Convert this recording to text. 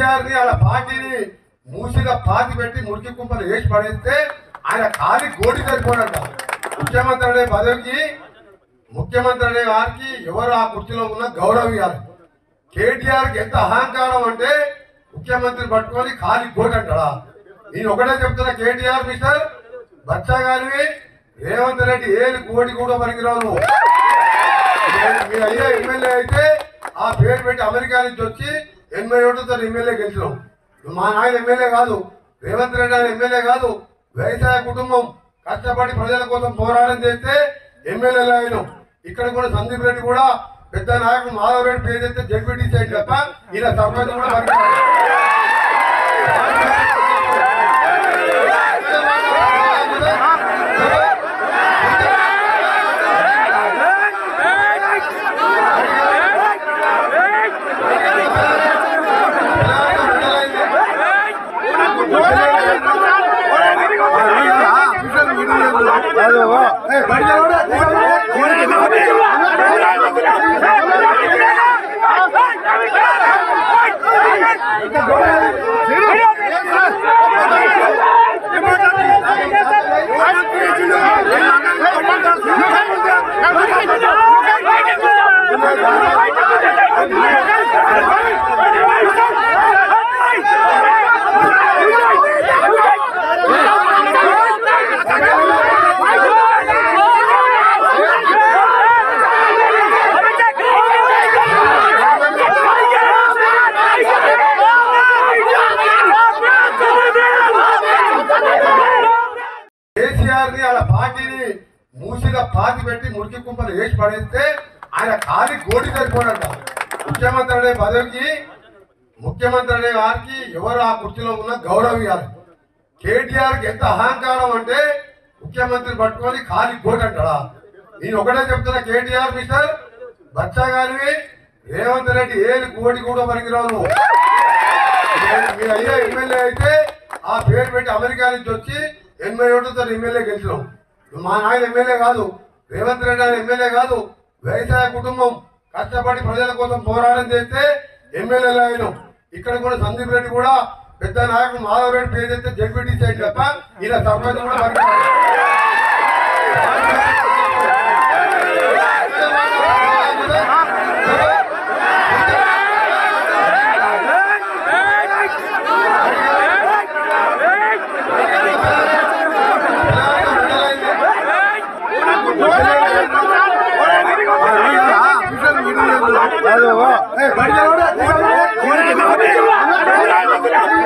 కేసీఆర్ ని అలా పార్టీని మూసిగా పాతి పెట్టి మురికి కుంపలు వేసి పడేస్తే ఆయన ఖాళీ గోడి సరిపోడంట ముఖ్యమంత్రి అనే పదవికి ముఖ్యమంత్రి అనే వారికి ఎవరు ఆ కుర్చీలో ఉన్న గౌరవం ఇవ్వాలి కేటీఆర్ కి ఎంత అహంకారం అంటే ముఖ్యమంత్రి పట్టుకొని ఖాళీ గోడి అంటాడా నేను ఒకటే చెప్తున్నా కేటీఆర్ మిస్టర్ బచ్చా గారివి రేవంత్ రెడ్డి ఏది కోటి కూడా పనికిరావు నువ్వు నేను- మీ అయ్యే ఎమ్మెల్యే అయితే ఆ పేరు పెట్టి అమెరికా నుంచి వచ్చి ఎనభై ఓట్లతో ఎమ్మెల్యే గెలిచినాం నువ్వు మా నాయన ఎమ్మెల్యే కాదు రేవంత్ రెడ్డి ఆయన ఎమ్మెల్యే కాదు వ్యవసాయ కుటుంబం కష్టపడి ప్రజల కోసం పోరాటం చేస్తే ఎమ్మెల్యేలు అయినాం ఇక్కడ కూడా సందీప్ రెడ్డి కూడా పెద్ద నాయకుడు మాధవ్ రెడ్డి పేరు చెప్తే జడ్పీటీసీ అయింది తప్ప ఈయన సర్పంచ్ కూడా పనికిరాడు. కేసీఆర్ ని అలా పార్టీని మూసిగా పాతి పెట్టి మురికి కుంపలు వేసి పడేస్తే ఆయన ఖాళీ గోడి సరిపోడంట ముఖ్యమంత్రి అనే పదవికి ముఖ్యమంత్రి అనే వారికి ఎవరు ఆ కుర్చీలో ఉన్న గౌరవం ఇవ్వాలి కేటీఆర్ కి ఎంత అహంకారం అంటే ముఖ్యమంత్రి పట్టుకొని ఖాళీ గోడి అంటాడా నేను ఒకటే చెప్తున్నా కేటీఆర్ మిస్టర్ బచ్చా గారివి రేవంత్ రెడ్డి ఏది కోటి కూడా పనికిరావు నువ్వు నేను- మీ అయ్యే ఎమ్మెల్యే అయితే ఆ పేరు పెట్టి అమెరికా నుంచి వచ్చి ఎనభై ఓట్లతో ఎమ్మెల్యే గెలిచినాం నువ్వు మా నాయన ఎమ్మెల్యే కాదు రేవంత్ రెడ్డి ఆయన ఎమ్మెల్యే కాదు వ్యవసాయ కుటుంబం కష్టపడి ప్రజల కోసం పోరాటం చేస్తే ఎమ్మెల్యేలు అయినాం ఇక్కడ కూడా సందీప్ రెడ్డి కూడా పెద్ద నాయకుడు మాధవ్ రెడ్డి పేరు చెప్తే జడ్పీటీసీ అయింది తప్ప ఈయన సర్పంచ్ కూడా పనికిరాడు. కాదు